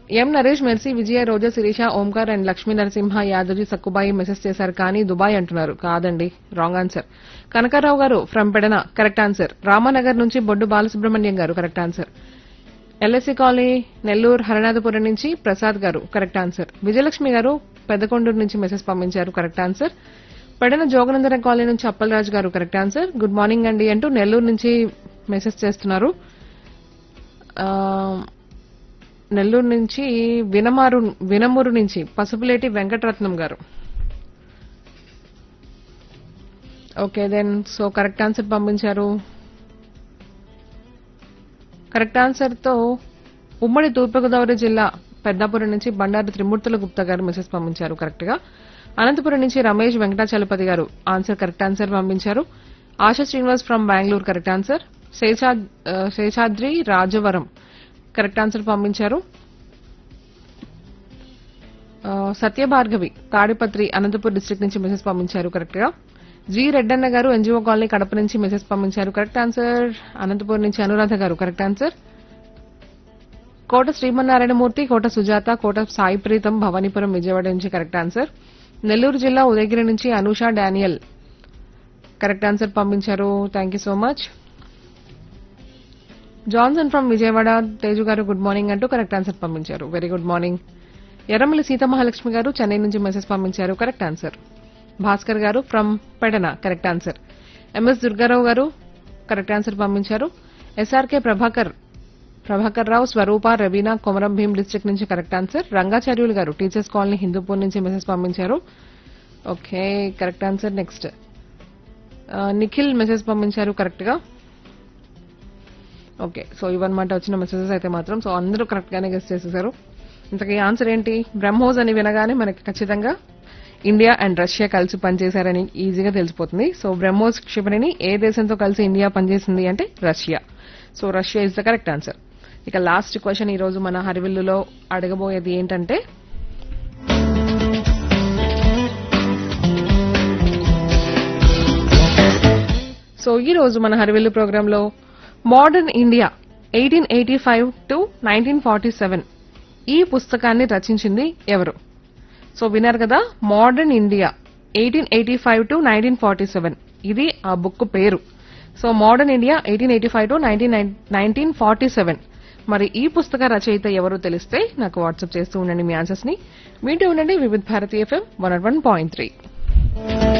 M Naresh Mercy Vijaya Roja Sirisha Omkar and Lakshmi Narasimha Yadavji Sakkubai message చేశారు కానీ Dubai అంటున్నారు కాదండి wrong answer Kanakarao garu from Pedana correct answer Ramanagar నుంచి Boddu Balasubrahmanyam garu correct answer LSC colony Nellore Haranathapuram నుంచి ప్రసాద్ గారు కరెక్ట్ ఆన్సర్ విజయలక్ష్మి గారు పెద్దకొండూరు నుంచి మెసేజ్ పంపించారు correct answer Pedana Joganandana colony నుంచి అప్పలరాజు గారు కరెక్ట్ ఆన్సర్ గుడ్ మార్నింగ్ అండి అంటూ నెల్లూరు నుంచి మెసేజ్ చేస్తున్నారు ఆ, నెల్లూరు నుంచి వినమారు వినమూరు నుంచి పసుపులేటి వెంకటరత్నం గారు okay then so correct answer పంపించారు కరెక్ట్ ఆన్సర్ తో ఉమ్మడి తూర్పుగోదావరి జిల్లా పెద్దాపురం నుంచి బండారు త్రిమూర్తుల గుప్తా గారు మెసేజ్ పంపించారు కరెక్ట్ గా అనంతపురం నుంచి రమేష్ వెంకటాచలపతి గారు ఆన్సర్ కరెక్ట్ ఆన్సర్ పంపించారు Asha Srinivas from Bengaluru correct answer Sesha- ఆ, శేషాద్రి రాజవరం కరెక్ట్ ఆన్సర్ పంపించారు ఆ, సత్యభార్గవి తాడిపత్రి అనంతపూర్ డిస్ట్రిక్ట్ నుంచి మెసేజ్ పంపించారు కరెక్ట్ గా జి రెడ్డన్న గారు ఎన్జిఓ కాలనీ కడప నుంచి మెసేజ్ పంపించారు కరెక్ట్ ఆన్సర్ అనంతపూర్ నుంచి అనురాధ గారు కరెక్ట్ ఆన్సర్ కోట శ్రీమన్నారాయణమూర్తి కోట సుజాత కోట సాయి ప్రీతం భవానీపురం విజయవాడ నుంచి కరెక్ట్ ఆన్సర్ నెల్లూరు జిల్లా ఉదయగిరి నుంచి అనూష డానియల్ కరెక్ట్ ఆన్సర్ పంపించారు thank you so much Johnson from Vijayawada Teju గారు గుడ్ మార్నింగ్ అంటూ కరెక్ట్ ఆన్సర్ పంపించారు very good morning Erramalli Seethamahalakshmi గారు చెన్నై నుంచి మెసేజ్ పంపించారు కరెక్ట్ ఆన్సర్ భాస్కర్ గారు from Pedana correct answer MS Durgarao గారు కరెక్ట్ ఆన్సర్ పంపించారు ఎస్ఆర్కే ప్రభాకర్ ప్రభాకర్ రావు స్వరూప రవీనా కొమరం భీం డిస్ట్రిక్ట్ నుంచి కరెక్ట్ ఆన్సర్ రంగాచార్యులు గారు టీచర్స్ కాలనీ హిందూపూర్ నుంచి మెసేజ్ పంపించారు okay correct answer next Nikhil message పంపించారు కరెక్ట్ గా ఓకే సో ఇవన్నమాట వచ్చిన మెసేజెస్ అయితే మాత్రం సో అందరూ కరెక్ట్ గానే గెస్ట్ చేసేసారు ఇంతకీ ఆన్సర్ ఏంటి బ్రహ్మోస్ అని వినగానే మనకి ఖచ్చితంగా ఇండియా అండ్ రష్యా కలిసి పనిచేశారని ఈజీగా తెలిసిపోతుంది సో బ్రహ్మోస్ క్షిపణిని ఏ దేశంతో కలిసి ఇండియా పనిచేసింది అంటే రష్యా సో Russia is the correct answer ఇక లాస్ట్ క్వశ్చన్ ఈ రోజు మన హరివిల్లులో అడగబోయేది ఏంటంటే సో ఈ రోజు మన హరివిల్లు ప్రోగ్రామ్ లో modern India eighteen eighty five to nineteen forty seven ఈ పుస్తకాన్ని రచించింది ఎవరు సో విన్నారు కదా modern India eighteen eighty five to nineteen forty seven ఇది ఆ బుక్ పేరు so modern India eighteen eighty five to nineteen nineteen forty seven మరి ఈ పుస్తక రచయిత ఎవరో తెలిస్తే నాకు వాట్సాప్ చేస్తూ ఉండండి మీ ఆన్సర్స్ ని వింటూ ఉండండి Vividh Bharati FM one one point three